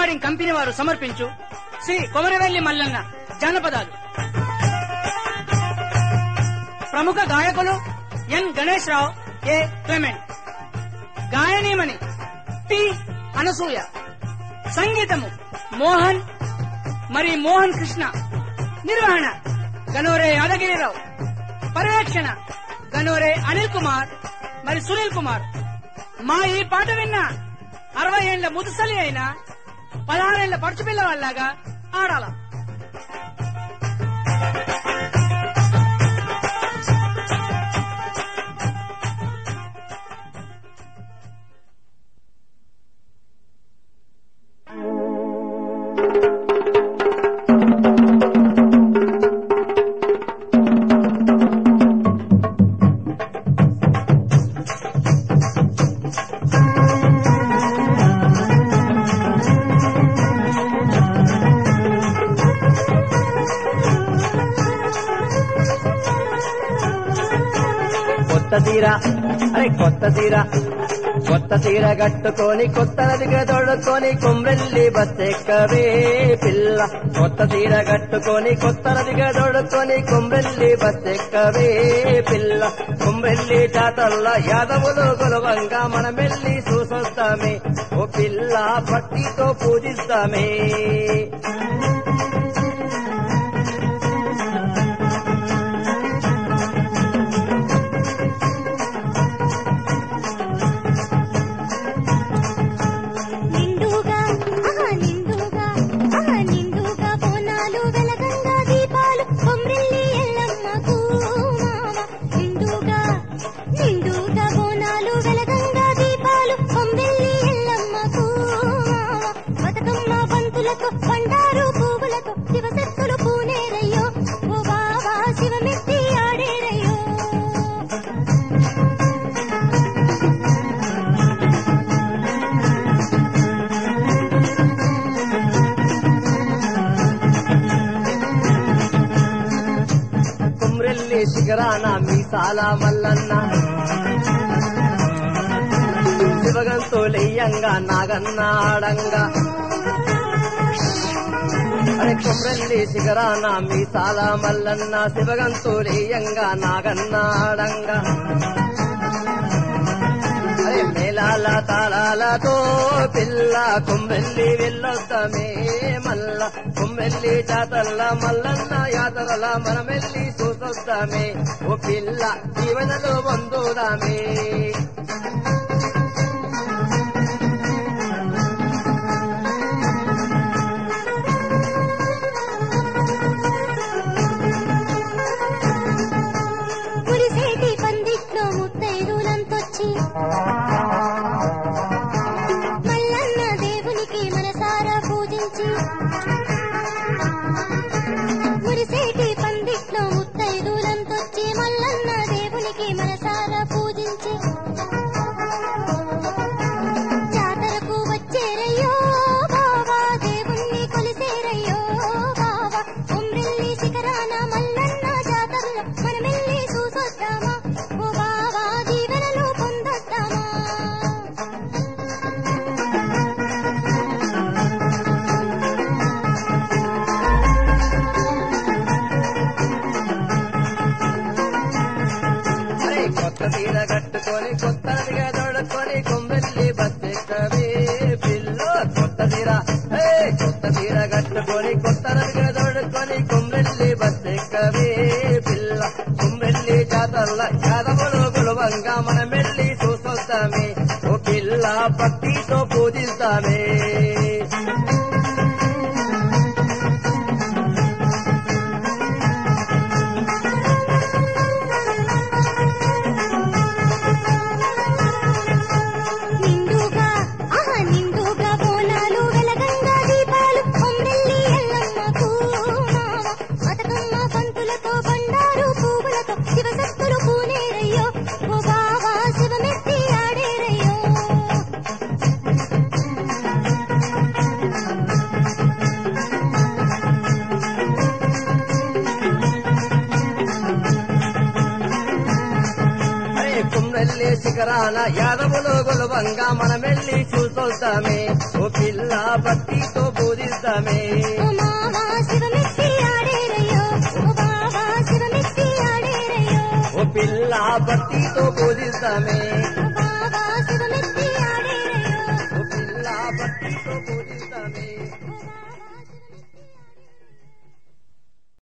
recording company వారు సమర్పించు శ్రీ కొమరవెల్లి మల్లన్న జానపదాలు ప్రముఖ గాయకులు N Ganesh Rao A Clement గాయనీమణి టి అనసూయ సంగీతము మోహన్ మరి మోహన్ కృష్ణ నిర్వహణ గనోరే యాదగిరిరావు పర్యవేక్షణ గనోరే అనిల్ కుమార్ మరి సునీల్ కుమార్ మా ఈ పాట విన్న అరవై ఏళ్ల ముదుసలి అయినా పదహారేళ్ల పడుచు పిల్ల వాళ్ళలాగా ఆడాల కొత్త తీర అరే కొత్త తీర కొత్త తీర కట్టుకొని కొత్త నదిగా తోడుకొని కుమ్రెల్లి బస్సెక్కవే పిల్ల కొత్త తీర కట్టుకొని కొత్త నదిగా తోడుకొని కుమ్రెల్లి బస్సెక్కవే పిల్ల కుమ్రెల్లి జాతల్ల యాదవులు కొలవంగా మనమెల్లి చూసొస్తామే ఓ పిల్ల భక్తితో పూజిస్తామే నిండుగా ఆహా నిండుగా ఆహా నిండుగా బోనాలు వెలగంగా దీపాలు కొమ్రిల్లి ఎల్లమ్మకు మామ నిండుగా నిండుగా బోనాలు వెలగంగా దీపాలు కొమ్రిల్లి ఎల్లమ్మకు మామ బతుకమ్మ బంతులతో బండారు పువ్వులతో శివశక్తులు పూనేరయ్యో ఓ బావా శివమెత్తి ఆడేరయ్యో కుమ్రెల్లి శిఖరాన మీసాల మల్లన్న శివగంతులెయ్యంగా నాగన్న ఆడంగా అరే కుమ్రెల్లి శిఖరాన మీసాల మల్లన్న శివగంతులెయ్యంగా నాగన్న ఆడంగా అరే మేళాల తాళాలతో పిల్ల కుమ్మెల్లి వెళ్ళొద్దామే మల్ల కుమ్మెల్లి జాతరల మల్లన్న యాతరల మనమెల్లి చూసొద్దామే ఓ పిల్ల జీవనలో పొందుదామే కురిసేటి పందిట్లో ముత్తైదులంతొచ్చి మల్లన్న దేవునికి మనసారా పూజించి కురిసేటి పందిట్లో ముత్తైదులంతొచ్చి మల్లన్న దేవునికి మనసారా పూజించి జాతరకు వచ్చేరయ్యో బావా దేవుణ్ణి కొలిసేరయ్యో బావా ఉమ్రెల్లి శిఖరాన మల్లన్న జాతరలో మనమెల్లి చూసొద్దామా ఓ బావా జీవనలో పొందొద్దామా అరే కొత్త తీర కట్టుకొని కొత్త నదిగా తోడుకొని కుమ్మెల్లి బస్సెక్కవే పిల్ల కొత్త తీర ఏ కొత్త తీర కట్టుకొని కొత్త నదిగా తోడుకొని కుమ్మెల్లి బస్సెక్కవే పిల్ల కుమ్మెల్లి జాతరల యాదవులు గులవంగా మనమెల్లి చూసొస్తామే ఓ పిల్ల భక్తితో పూజిస్తామే నిండుగా ఆహా నిండుగా బోనాలు వెలగంగా దీపాలు కొమ్రెల్లి ఎల్లమ్మకు మామ బతుకమ్మ పంతులతో బండారు పువ్వులతో శివశక్తులు పూనేరయ్యో ఓ బావా శివమెత్తి ఆడేరయ్యో అరే కుమ్రెల్లి శిఖరాన యాదవులు గులవంగా మనమెల్లి చూసొద్దామే ఓ పిల్ల భక్తితో పూజిస్తామే ఓ మావా శివమెత్తి ఆడేరయ్యో ఓ బావా శివమెత్తి ఆడేరయ్యో ఓ పిల్ల భక్తితో పూజిస్తామే ఓ బావా శివమెత్తి ఆడేరయ్యో ఓ పిల్ల భక్తితో